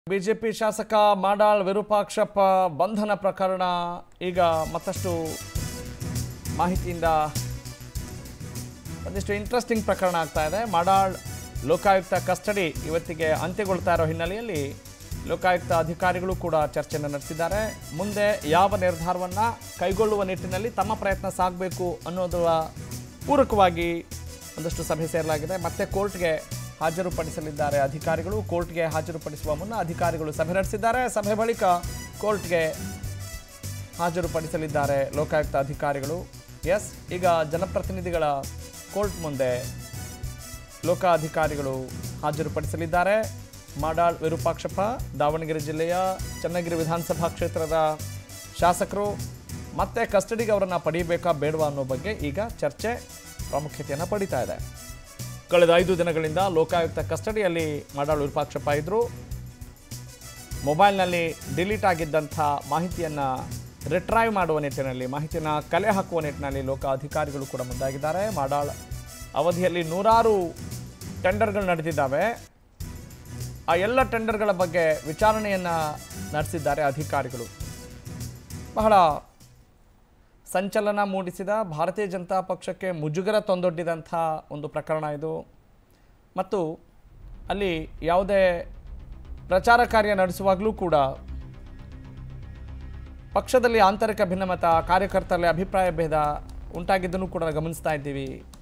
BJP ಶಾಸಕ ಮಾಡಾಳ್ ವಿರೂಪಾಕ್ಷಪ್ಪ ಬಂಧನ ಪ್ರಕರಣ ಈಗ ಮತ್ತಷ್ಟು ಮಾಹಿತಿಯಿಂದ ಒಂದಿಷ್ಟು ಇಂಟ್ರೆಸ್ಟಿಂಗ್ ಪ್ರಕರಣ ಆಗ್ತಾ ಇದೆ ಮಾಡಾಳ್ ಲೋಕಾಯುಕ್ತ ಕಸ್ಟಡಿ ಇವತ್ತಿಗೆ ಅಂತ್ಯಗೊಳ್ತಾ ಇರೋ ಹಿನ್ನೆಲೆಯಲ್ಲಿ ಲೋಕಾಯುಕ್ತ ಅಧಿಕಾರಿಗಳು ಕೂಡ ಚರ್ಚೆಯನ್ನು ನಡೆಸಿದ್ದಾರೆ ಮುಂದೆ ಯಾವ ನಿರ್ಧಾರವನ್ನು ಕೈಗೊಳ್ಳುವ ನಿಟ್ಟಿನಲ್ಲಿ ತಮ್ಮ ಪ್ರಯತ್ನ ಸಾಗಬೇಕು ಅನ್ನೋದರ ಪೂರಕವಾಗಿ ಒಂದಷ್ಟು ಸಭೆ ಸೇರಲಾಗಿದೆ ಮತ್ತೆ ಕೋರ್ಟ್ಗೆ ಹಾಜರುಪಡಿಸಲಿದ್ದಾರೆ ಅಧಿಕಾರಿಗಳು ಕೋರ್ಟ್ಗೆ ಹಾಜರುಪಡಿಸುವ ಮುನ್ನ ಅಧಿಕಾರಿಗಳು ಸಭೆ ನಡೆಸಿದ್ದಾರೆ ಸಭೆ ಬಳಿಕ ಕೋರ್ಟ್ಗೆ ಹಾಜರುಪಡಿಸಲಿದ್ದಾರೆ ಲೋಕಾಯುಕ್ತ ಅಧಿಕಾರಿಗಳು ಎಸ್ ಈಗ ಜನಪ್ರತಿನಿಧಿಗಳ ಕೋರ್ಟ್ ಮುಂದೆ ಲೋಕಾಧಿಕಾರಿಗಳು ಹಾಜರುಪಡಿಸಲಿದ್ದಾರೆ ಮಾಡಾಳ್ ವಿರೂಪಾಕ್ಷಪ್ಪ ದಾವಣಗೆರೆ ಜಿಲ್ಲೆಯ ಚನ್ನಗಿರಿ ವಿಧಾನಸಭಾ ಕ್ಷೇತ್ರದ ಶಾಸಕರು ಮತ್ತೆ ಕಸ್ಟಡಿಗೆ ಅವರನ್ನು ಪಡೆಯಬೇಕಾ ಬೇಡವಾ ಅನ್ನೋ ಬಗ್ಗೆ ಈಗ ಚರ್ಚೆ ಪ್ರಾಮುಖ್ಯತೆಯನ್ನು ಪಡಿತಾ ಇದೆ ಕಳೆದ ಐದು ದಿನಗಳಿಂದ ಲೋಕಾಯುಕ್ತ ಕಸ್ಟಡಿಯಲ್ಲಿ ಮಾಡಾಳ್ ವಿರೂಪಾಕ್ಷಪ್ಪ ಇದ್ದರು ಮೊಬೈಲ್ನಲ್ಲಿ ಡಿಲೀಟ್ ಆಗಿದ್ದಂಥ ಮಾಹಿತಿಯನ್ನು ರಿಟ್ರೈವ್ ಮಾಡುವ ನಿಟ್ಟಿನಲ್ಲಿ ಮಾಹಿತಿಯನ್ನು ಕಲೆ ಹಾಕುವ ನಿಟ್ಟಿನಲ್ಲಿ ಲೋಕ ಅಧಿಕಾರಿಗಳು ಕೂಡ ಮುಂದಾಗಿದ್ದಾರೆ ಮಾಡಾಳ್ ಅವಧಿಯಲ್ಲಿ ನೂರಾರು ಟೆಂಡರ್ಗಳು ನಡೆದಿದ್ದಾವೆ ಆ ಎಲ್ಲ ಟೆಂಡರ್ಗಳ ಬಗ್ಗೆ ವಿಚಾರಣೆಯನ್ನು ನಡೆಸಿದ್ದಾರೆ ಅಧಿಕಾರಿಗಳು ಬಹಳ ಸಂಚಲನ ಮೂಡಿಸಿದ ಭಾರತೀಯ ಜನತಾ ಪಕ್ಷಕ್ಕೆ ಮುಜುಗರ ತಂದೊಡ್ಡಿದಂಥ ಒಂದು ಪ್ರಕರಣ ಇದು ಮತ್ತು ಅಲ್ಲಿ ಯಾವುದೇ ಪ್ರಚಾರ ಕಾರ್ಯ ನಡೆಸುವಾಗಲೂ ಕೂಡ ಪಕ್ಷದಲ್ಲಿ ಆಂತರಿಕ ಭಿನ್ನಮತ ಕಾರ್ಯಕರ್ತರಲ್ಲಿ ಅಭಿಪ್ರಾಯ ಭೇದ ಉಂಟಾಗಿದ್ದನ್ನು ಕೂಡ ಗಮನಿಸ್ತಾ ಇದ್ದೀವಿ